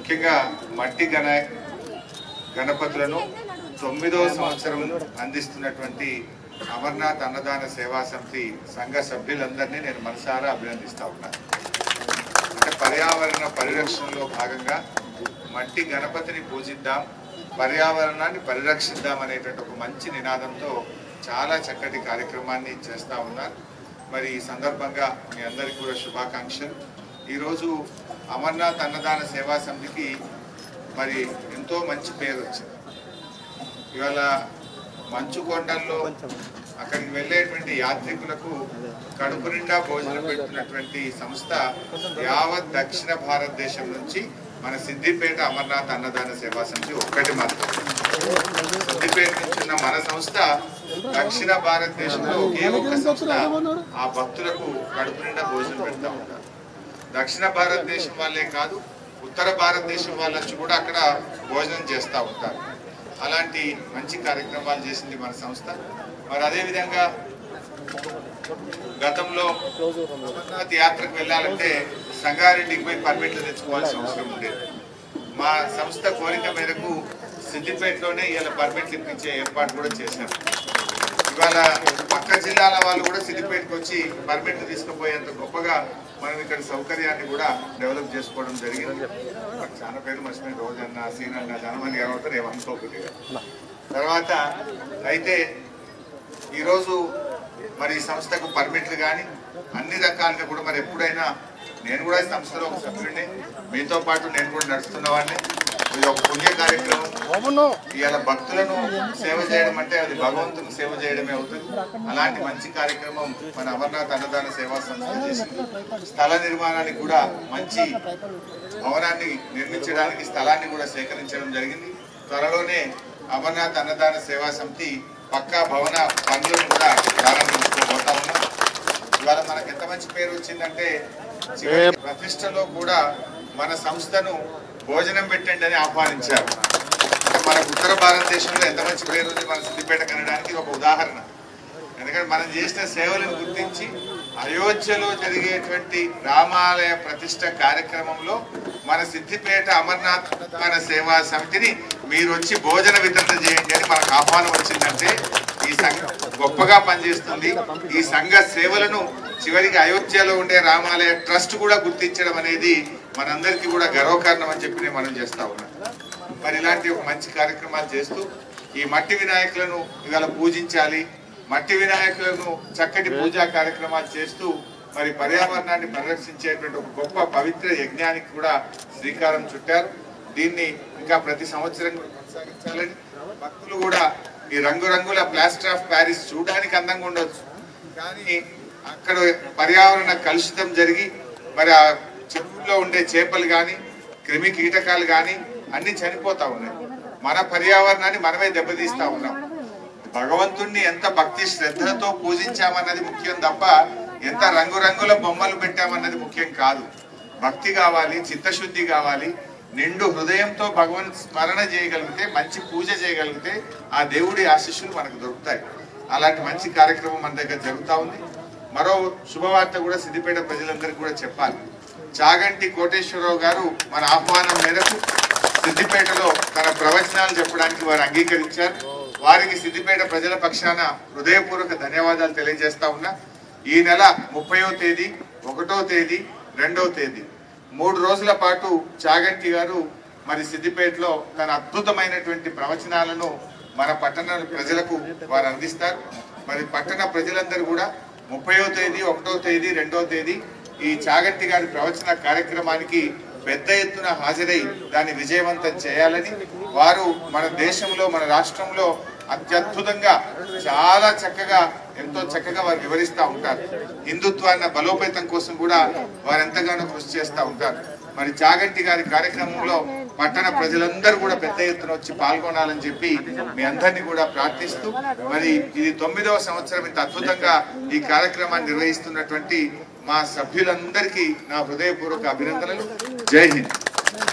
ముఖ్యంగా మట్టి గణ గణపతులను తొమ్మిదవ సంవత్సరం అందిస్తున్నటువంటి అమర్నాథ్ అన్నదాన సేవా సమితి సంఘ సభ్యులందరినీ నేను మనసారా అభినందిస్తా ఉన్నాను అంటే పర్యావరణ పరిరక్షణలో భాగంగా మట్టి గణపతిని పూజిద్దాం పర్యావరణాన్ని పరిరక్షిద్దాం అనేటువంటి ఒక మంచి నినాదంతో చాలా చక్కటి కార్యక్రమాన్ని చేస్తా ఉన్నారు మరి ఈ సందర్భంగా మీ అందరికీ కూడా శుభాకాంక్షలు ఈరోజు అమర్నాథ్ అన్నదాన సేవా సమితికి మరి ఎంతో మంచి పేరు వచ్చింది ఇవాళ మంచు కొండల్లో అక్కడికి వెళ్ళేటువంటి యాత్రికులకు కడుపు నిండా భోజనం పెడుతున్నటువంటి సంస్థ యావత్ దక్షిణ భారతదేశం నుంచి మన సిద్దిపేట అమర్నాథ్ అన్నదాన సేవా సమితి ఒక్కటి మాత్రం సిద్దిపేట నుంచి ఉన్న మన సంస్థ దక్షిణ భారతదేశంలో ఒకే ఒక్క సంస్థ ఆ భక్తులకు కడుపు నిండా భోజనం పెడతా ఉంటారు దక్షిణ భారతదేశం వాళ్ళే కాదు ఉత్తర భారతదేశం వాళ్ళ నుంచి కూడా అక్కడ భోజనం చేస్తూ ఉంటారు అలాంటి మంచి కార్యక్రమాలు చేసింది మన సంస్థ మరి అదేవిధంగా గతంలో అమర్నాథ్ యాత్రకు వెళ్ళాలంటే సంగారెడ్డికి పోయి పర్మిట్లు తెచ్చుకోవాల్సిన అవసరం ఉండేది మా సంస్థ కోరిక మేరకు సిద్దిపేటలోనే ఇలా పర్మిట్లు ఇప్పించే ఏర్పాటు కూడా చేశారు ఇవాళ పక్క జిల్లాల వాళ్ళు కూడా సిద్దిపేటకు వచ్చి పర్మిట్లు తీసుకుపోయేంత గొప్పగా మనం ఇక్కడ సౌకర్యాన్ని కూడా డెవలప్ చేసుకోవడం జరిగింది నాకు చాలా పేరు మర్చిపోయిన రోజన్న సీనన్న చాలా మంది కనబడతారు ఏమనుకోకూడదు తర్వాత అయితే ఈరోజు మరి ఈ సంస్థకు పర్మిట్లు కానీ అన్ని రకాలుగా కూడా మరి ఎప్పుడైనా నేను కూడా ఈ సంస్థలో ఒక సభ్యుడిని మీతో పాటు నేను కూడా నడుస్తున్నవాడిని ఇది ఒక పుణ్య కార్యక్రమం ఇవాళ భక్తులను సేవ చేయడం అంటే అది భగవంతుని సేవ చేయడమే అవుతుంది అలాంటి మంచి కార్యక్రమం మన అమర్నాథ్ అన్నదాన సేవా సంస్థ చేసింది స్థల నిర్మాణానికి కూడా మంచి భవనాన్ని నిర్మించడానికి స్థలాన్ని కూడా సేకరించడం జరిగింది త్వరలోనే అమర్నాథ్ అన్నదాన సేవా సమితి పక్కా భవన పనులను కూడా ప్రారంభించుకోబోతా ఉన్నాం ఇవాళ మనకు ఎంత మంచి పేరు వచ్చిందంటే చివరి ప్రతిష్టలో కూడా మన సంస్థను భోజనం పెట్టండి అని ఆహ్వానించారు అంటే మనకు ఉత్తర భారతదేశంలో ఎంత మంచి పేరు ఉంది మన సిద్దిపేట కనడానికి ఇది ఒక ఉదాహరణ ఎందుకంటే మనం చేసిన సేవలను గుర్తించి అయోధ్యలో జరిగేటువంటి రామాలయ ప్రతిష్ట కార్యక్రమంలో మన సిద్దిపేట అమర్నాథ్ మన సేవా సమితిని మీరు వచ్చి భోజన వితరణ చేయండి అని మనకు ఆహ్వానం వచ్చిందంటే ఈ సంఘం గొప్పగా పనిచేస్తుంది ఈ సంఘ సేవలను చివరికి అయోధ్యలో ఉండే రామాలయ ట్రస్ట్ కూడా గుర్తించడం అనేది మనందరికీ కూడా గర్వకారణం అని చెప్పి నేను మనం చేస్తా ఉన్నాం మరి ఇలాంటి ఒక మంచి కార్యక్రమాలు చేస్తూ ఈ మట్టి వినాయకులను ఇవాళ పూజించాలి మట్టి వినాయకులను చక్కటి పూజా కార్యక్రమాలు చేస్తూ మరి పర్యావరణాన్ని పరిరక్షించేటువంటి ఒక గొప్ప పవిత్ర యజ్ఞానికి కూడా శ్రీకారం చుట్టారు దీన్ని ఇంకా ప్రతి సంవత్సరం కూడా కొనసాగించాలని భక్తులు కూడా ఈ రంగురంగుల ప్లాస్టర్ ఆఫ్ ప్యారిస్ చూడడానికి అందంగా ఉండొచ్చు కానీ అక్కడ పర్యావరణ కలుషితం జరిగి మరి ఆ చెరువుల్లో ఉండే చేపలు కానీ క్రిమి కీటకాలు కానీ అన్ని చనిపోతా ఉన్నాయి మన పర్యావరణాన్ని మనమే దెబ్బతీస్తా ఉన్నాం భగవంతుణ్ణి ఎంత భక్తి శ్రద్ధలతో పూజించామన్నది ముఖ్యం తప్ప ఎంత రంగురంగుల బొమ్మలు పెట్టామన్నది ముఖ్యం కాదు భక్తి కావాలి చిత్తశుద్ధి కావాలి నిండు హృదయంతో భగవన్ స్మరణ చేయగలిగితే మంచి పూజ చేయగలిగితే ఆ దేవుడి ఆశీస్సులు మనకు దొరుకుతాయి అలాంటి మంచి కార్యక్రమం మన దగ్గర జరుగుతూ ఉంది మరో శుభవార్త కూడా సిద్దిపేట ప్రజలందరికీ కూడా చెప్పాలి చాగంటి కోటేశ్వరరావు గారు మన ఆహ్వానం మేరకు సిద్దిపేటలో తన ప్రవచనాలు చెప్పడానికి వారు అంగీకరించారు వారికి సిద్దిపేట ప్రజల పక్షాన హృదయపూర్వక ధన్యవాదాలు తెలియజేస్తా ఉన్నా ఈ నెల ముప్పయో తేదీ ఒకటో తేదీ రెండవ తేదీ మూడు రోజుల పాటు చాగంటి గారు మరి సిద్దిపేటలో తన అద్భుతమైనటువంటి ప్రవచనాలను మన పట్టణ ప్రజలకు వారు అందిస్తారు మరి పట్టణ ప్రజలందరూ కూడా ముప్పయో తేదీ ఒకటో తేదీ రెండో తేదీ ఈ చాగంటి గారి ప్రవచన కార్యక్రమానికి పెద్ద ఎత్తున హాజరై దాన్ని విజయవంతం చేయాలని వారు మన దేశంలో మన రాష్ట్రంలో అత్యద్భుతంగా చాలా చక్కగా ఎంతో చక్కగా వారు వివరిస్తూ ఉంటారు హిందుత్వాన్ని బలోపేతం కోసం కూడా వారు ఎంతగానో కృషి చేస్తూ ఉంటారు మరి చాగంటి గారి కార్యక్రమంలో పట్టణ ప్రజలందరూ కూడా పెద్ద ఎత్తున వచ్చి పాల్గొనాలని చెప్పి మీ అందరినీ కూడా ప్రార్థిస్తూ మరి ఇది తొమ్మిదవ సంవత్సరం ఇంత అద్భుతంగా ఈ కార్యక్రమాన్ని నిర్వహిస్తున్నటువంటి మా సభ్యులందరికీ నా హృదయపూర్వక అభినందనలు జై హింద్